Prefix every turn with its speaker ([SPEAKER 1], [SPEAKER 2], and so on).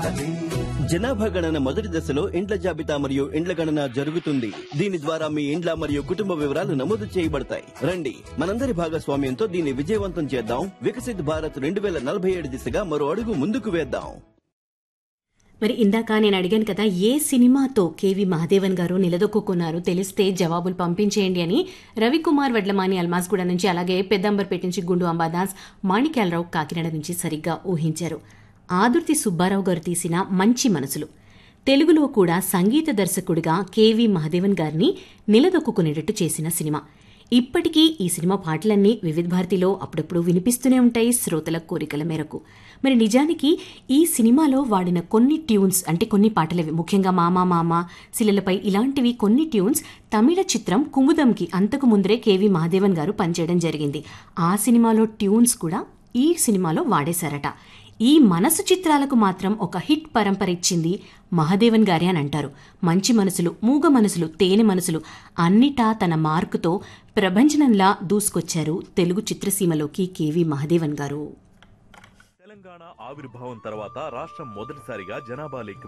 [SPEAKER 1] జనాభా గణన మొదటి దశలో ఇండ్ల జాబితా మరియు ఇండ్ల గణన జరుగుతుంది దీని ద్వారా మీ ఇండ్ల మరియు కుటుంబ వివరాలు నమోదు చేయబడతాయి రండి మనందరి భాగస్వామ్యంతో దీన్ని విజయవంతం చేద్దాం వికసిత్ భారత్ రెండు వేల నలభై ఏడు దిశగా మరో అడుగు ముందుకు వేద్దాం
[SPEAKER 2] మరి ఇందాక నేను అడిగాను కదా ఏ సినిమాతో కేవి మహాదేవన్ గారు నిలదొక్కున్నారు తెలిస్తే జవాబులు పంపించేయండి అని రవికుమార్ వడ్లమాని అల్మాస్గూడ నుంచి అలాగే పెద్దంబర్పేట నుంచి గుండు అంబాదాస్ మాణిక్యాలరావు కాకినాడ నుంచి సరిగ్గా ఊహించారు ఆదుర్తి సుబ్బారావు గారు తీసిన మంచి మనసులు తెలుగులో కూడా సంగీత దర్శకుడిగా కేవి మహాదేవన్ గారిని నిలదొక్కునేటట్టు చేసిన సినిమా ఇప్పటికీ ఈ సినిమా పాటలన్నీ వివిధ భారతిలో అప్పుడప్పుడు వినిపిస్తూనే ఉంటాయి శ్రోతల కోరికల మేరకు మరి నిజానికి ఈ సినిమాలో వాడిన కొన్ని ట్యూన్స్ అంటే కొన్ని పాటలవి ముఖ్యంగా మామా మామ శిలలపై ఇలాంటివి కొన్ని ట్యూన్స్ తమిళ చిత్రం కుముదంకి అంతకు ముందరే కేవి మహాదేవన్ గారు పనిచేయడం జరిగింది ఆ సినిమాలో ట్యూన్స్ కూడా ఈ సినిమాలో వాడేశారట ఈ మనసు చిత్రాలకు మాత్రం ఒక హిట్ పరంపర ఇచ్చింది మహాదేవన్ గారే అని అంటారు మంచి మనసులు మూగ మనసులు తేనె మనసులు అన్నిటా తన మార్కుతో ప్రభంజనంలా దూసుకొచ్చారు తెలుగు చిత్రసీమలోకి కేవి మహాదేవన్ గారు
[SPEAKER 3] తెలంగాణ ఆవిర్భావం తర్వాత రాష్ట్రం మొదటిసారిగా జనాభా లెక్క